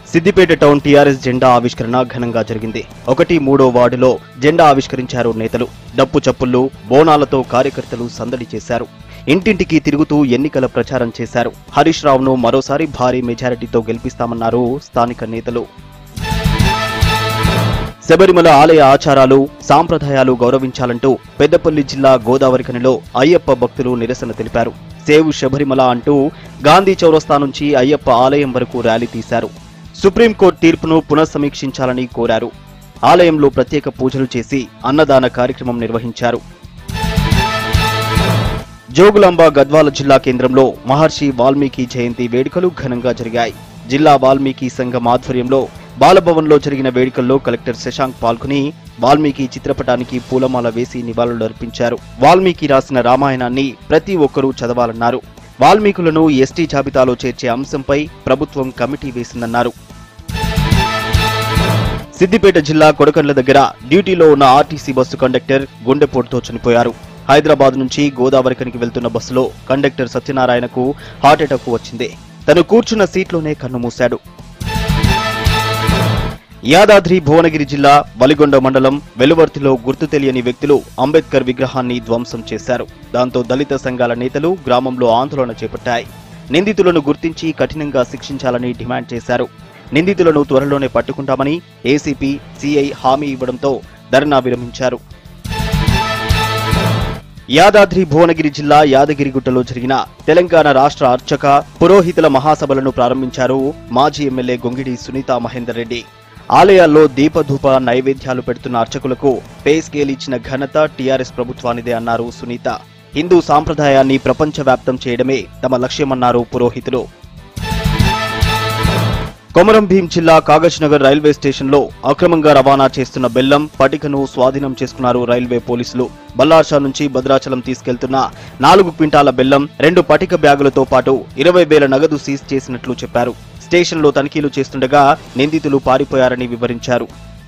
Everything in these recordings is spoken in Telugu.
సిద్దిపేట టౌన్ టీఆర్ఎస్ జెండా ఆవిష్కరణ ఘనంగా జరిగింది ఒకటి మూడో వార్డులో జెండా ఆవిష్కరించారు నేతలు డప్పు చప్పుళ్ళు బోనాలతో కార్యకర్తలు సందడి చేశారు ఇంటింటికి తిరుగుతూ ఎన్నికల ప్రచారం చేశారు హరీష్ రావును మరోసారి భారీ మెజారిటీతో గెలిపిస్తామన్నారు స్థానిక నేతలు శబరిమల ఆలయ ఆచారాలు సాంప్రదాయాలు గౌరవించాలంటూ పెద్దపల్లి జిల్లా గోదావరిఖనిలో అయ్యప్ప భక్తులు నిరసన తెలిపారు సేవ్ శబరిమల అంటూ గాంధీ చౌరస్తా నుంచి అయ్యప్ప ఆలయం వరకు ర్యాలీ తీశారు సుప్రీంకోర్టు తీర్పును పునఃసమీక్షించాలని కోరారు ఆలయంలో ప్రత్యేక పూజలు చేసి అన్నదాన కార్యక్రమం నిర్వహించారు జోగులాంబ గద్వాల జిల్లా కేంద్రంలో మహర్షి వాల్మీకి జయంతి వేడుకలు ఘనంగా జరిగాయి జిల్లా వాల్మీకి సంఘం ఆధ్వర్యంలో బాలభవన్లో జరిగిన వేడుకల్లో కలెక్టర్ శశాంక్ పాల్గొని వాల్మీకి చిత్రపటానికి పూలమాల వేసి నివాళులర్పించారు వాల్మీకి రాసిన రామాయణాన్ని ప్రతి ఒక్కరూ చదవాలన్నారు వాల్మీకులను ఎస్టీ జాబితాలో చేర్చే అంశంపై ప్రభుత్వం కమిటీ వేసిందన్నారు సిద్దిపేట జిల్లా కొడకండ్ల దగ్గర డ్యూటీలో ఉన్న ఆర్టీసీ బస్సు కండక్టర్ గుండెపోటుతో చనిపోయారు హైదరాబాద్ నుంచి గోదావరికనికి వెళ్తున్న బస్సులో కండక్టర్ సత్యనారాయణకు హార్ట్అటాక్ వచ్చింది తను కూర్చున్న సీట్లోనే కన్నుమూశాడు యాదాద్రి భువనగిరి జిల్లా వలిగొండ మండలం వెలువర్తిలో గుర్తు తెలియని వ్యక్తులు అంబేద్కర్ విగ్రహాన్ని ధ్వంసం చేశారు దాంతో దళిత సంఘాల నేతలు గ్రామంలో ఆందోళన చేపట్టాయి నిందితులను గుర్తించి కఠినంగా శిక్షించాలని డిమాండ్ చేశారు నిందితులను త్వరలోనే పట్టుకుంటామని ఏసీపీ సీఐ హామీ ఇవ్వడంతో ధర్నా విరమించారు యాదాద్రి భువనగిరి జిల్లా యాదగిరిగుట్టలో జరిగిన తెలంగాణ రాష్ట్ర అర్చక పురోహితుల మహాసభలను ప్రారంభించారు మాజీ ఎమ్మెల్యే గొంగిడి సునీత మహేందర్ రెడ్డి ఆలయాల్లో దీపధూప నైవేద్యాలు పెడుతున్న అర్చకులకు పే స్కేల్ ఇచ్చిన ఘనత టీఆర్ఎస్ ప్రభుత్వానిదే అన్నారు సునీత హిందూ సాంప్రదాయాన్ని ప్రపంచవ్యాప్తం చేయడమే తమ లక్ష్యమన్నారు పురోహితులు కొమరం భీం జిల్లా కాగజ్ నగర్ రైల్వే స్టేషన్లో అక్రమంగా రవాణా చేస్తున్న బెల్లం పటికను స్వాధీనం చేసుకున్నారు రైల్వే పోలీసులు బల్లార్షా నుంచి భద్రాచలం తీసుకెళ్తున్న నాలుగు క్వింటాల బెల్లం రెండు పటిక బ్యాగులతో పాటు ఇరవై వేల నగదు సీజ్ చేసినట్లు చెప్పారు స్టేషన్లో తనిఖీలు చేస్తుండగా నిందితులు పారిపోయారని వివరించారు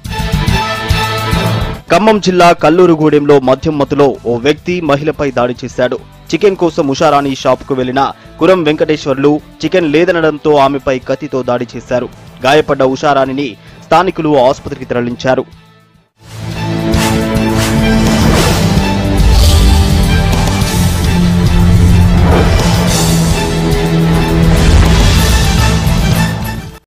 ఖమ్మం జిల్లా కల్లూరుగూడెంలో మద్యం మత్తులో ఓ వ్యక్తి మహిళపై దాడి చేశాడు చికెన్ కోసం ఉషారాణి షాపుకు వెళ్లిన కురం వెంకటేశ్వర్లు చికెన్ లేదనడంతో ఆమెపై కత్తితో దాడి చేశారు గాయపడ్డ ఉషారాణిని స్థానికులు ఆసుపత్రికి తరలించారు